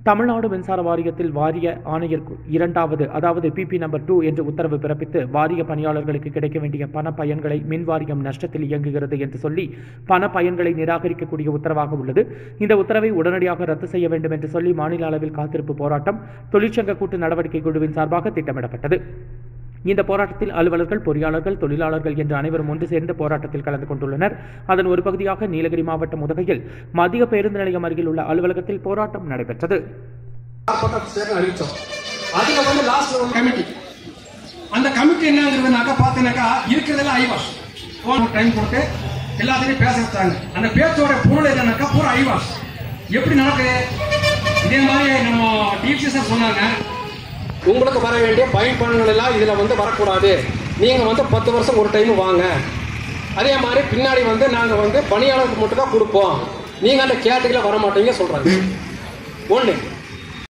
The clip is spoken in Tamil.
தமிழ்நாடு மின்சார வாரியத்தில் வாரிய ஆணையர் கு- இரண்டாவது அதாவது பிபி நம்பர் டூ என்று உத்தரவு பிறப்பித்து வாரிய பணியாளர்களுக்கு கிடைக்க வேண்டிய பண பயன்களை மின் வாரியம் நஷ்டத்தில் இயங்குகிறது என்று சொல்லி பண பயன்களை நிராகரிக்கக்கூடிய உத்தரவாக உள்ளது இந்த உத்தரவை உடனடியாக ரத்து செய்ய வேண்டும் என்று சொல்லி மாநில அளவில் காத்திருப்பு போராட்டம் தொழிற்சங்க கூட்டு நடவடிக்கை குழுவின் சார்பாக திட்டமிடப்பட்டது இந்த போராட்டத்தில் அலுவலர்கள் பொறியாளர்கள் தொழிலாளர்கள் என்று அனைவரும் ஒன்று சேர்ந்து போராட்டத்தில் கலந்து கொண்டுள்ளனர் அதன் ஒரு பகுதியாக நீலகிரி மாவட்டம் உதகையில் மத்திய பேருந்து நிலையம் அருகில் உள்ள அலுவலகத்தில் போராட்டம் நடைபெற்றது பக்கத்து சேர்ந்து அறிவிச்சோம் அதுல வந்து லாஸ்ட்ல ஒரு கமிட்டி அந்த கமிட்டி என்னங்கிறதுனாக்கா பார்த்தீங்கன்னாக்கா இருக்கிறதெல்லாம் ஐவாஷ் போன டைம் கொடுத்து எல்லாத்தையும் பேச வச்சாங்க அந்த பேச்சோட பொருள் என்னன்னாக்கா பூரா ஐவாஷ் எப்படி நடக்குது இதே மாதிரி நம்ம டிசி சார் சொன்னாங்க உங்களுக்கு வர வேண்டிய பயன்பலன்கள் எல்லாம் இதுல வந்து வரக்கூடாது நீங்க வந்து பத்து வருஷம் ஒரு டைம் வாங்க அதே மாதிரி பின்னாடி வந்து நாங்க வந்து பணியாளருக்கு மட்டும் தான் கொடுப்போம் நீங்க அந்த கேட்டகரியில வர மாட்டீங்க சொல்றாங்க ஒண்ணு